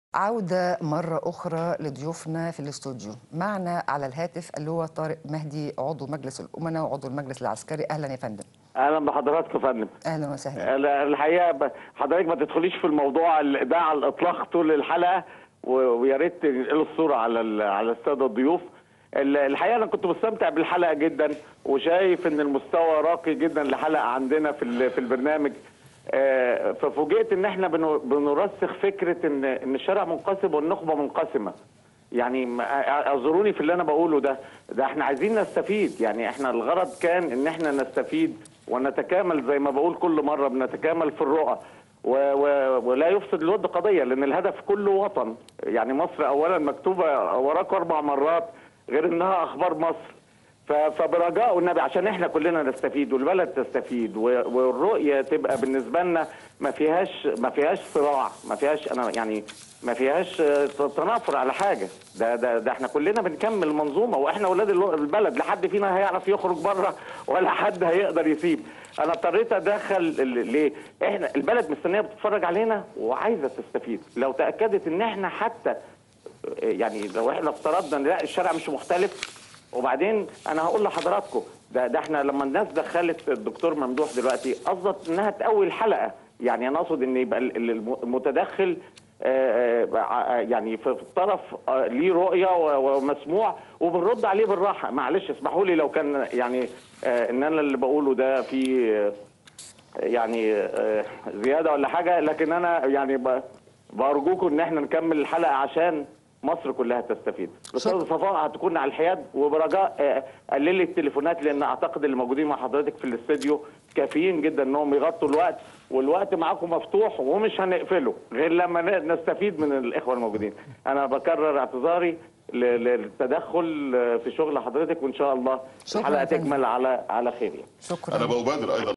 عودة مرة أخرى لضيوفنا في الاستوديو معنا على الهاتف اللي هو طارق مهدي عضو مجلس الأمناء وعضو المجلس العسكري أهلا يا فندم اهلا بحضراتكم يا فندم أهلا وسهلا ال- الحقيقه ب- حضرتك ما تدخليش في الموضوع ال- ده على الاطلاق طول الحلقه و- ويا ريت تنقلوا الصوره على ال- على الساده الضيوف ال- الحقيقه انا كنت مستمتع بالحلقه جدا وشايف ان المستوى راقي جدا لحلقه عندنا في ال- في البرنامج آه، ففوجئت ان احنا بن- بنرسخ فكره ان ان الشارع منقسم والنخبه منقسمه يعني ما- اعذروني في اللي انا بقوله ده ده احنا عايزين نستفيد يعني احنا الغرض كان ان احنا نستفيد ونتكامل زي ما بقول كل مره بنتكامل في الرؤى و و ولا يفسد الود قضيه لان الهدف كله وطن يعني مصر اولا مكتوبه وراكم اربع مرات غير انها اخبار مصر ف- فبرجاء النبي عشان احنا كلنا نستفيد والبلد تستفيد و- والرؤيه تبقى بالنسبه لنا ما فيهاش ما فيهاش صراع ما فيهاش انا يعني ما فيهاش آه، تنافر على حاجه ده ده ده احنا كلنا بنكمل المنظومه واحنا اولاد الو- البلد لا حد فينا هيعرف يخرج بره ولا حد هيقدر يسيب انا اضطريت ادخل ال- ليه احنا البلد مستنيه بتتفرج علينا وعايزه تستفيد لو تاكدت ان احنا حتى يعني لو احنا افترضنا ان لا الشارع مش مختلف وبعدين انا هقول لحضراتكم ده ده احنا لما الناس دخلت الدكتور ممدوح دلوقتي قصدت انها تقوي الحلقه يعني انا اقصد ان يبقى ال- ال- الم- المتدخل آه، آه، يعني في في الطرف آه، ليه رؤيه و- ومسموع وبنرد عليه بالراحه معلش اسمحوا لي لو كان يعني آه، ان انا اللي بقوله ده في آه، يعني آه، زياده ولا حاجه لكن انا يعني ب- بارجوكم ان احنا نكمل الحلقه عشان مصر كلها تستفيد. الاستاذ صفاء هتكون على الحياد وبرجاء آه، قللي التليفونات لان اعتقد اللي موجودين مع حضرتك في الاستديو كافيين جدا انهم يغطوا الوقت والوقت معاكم مفتوح ومش هنقفله غير لما ن- نستفيد من الاخوه الموجودين. انا بكرر اعتذاري ل- للتدخل آه، في شغل حضرتك وان شاء الله شكراً الحلقه يا فندم. تكمل على على خير يعني. شكرا انا ببادر ايضا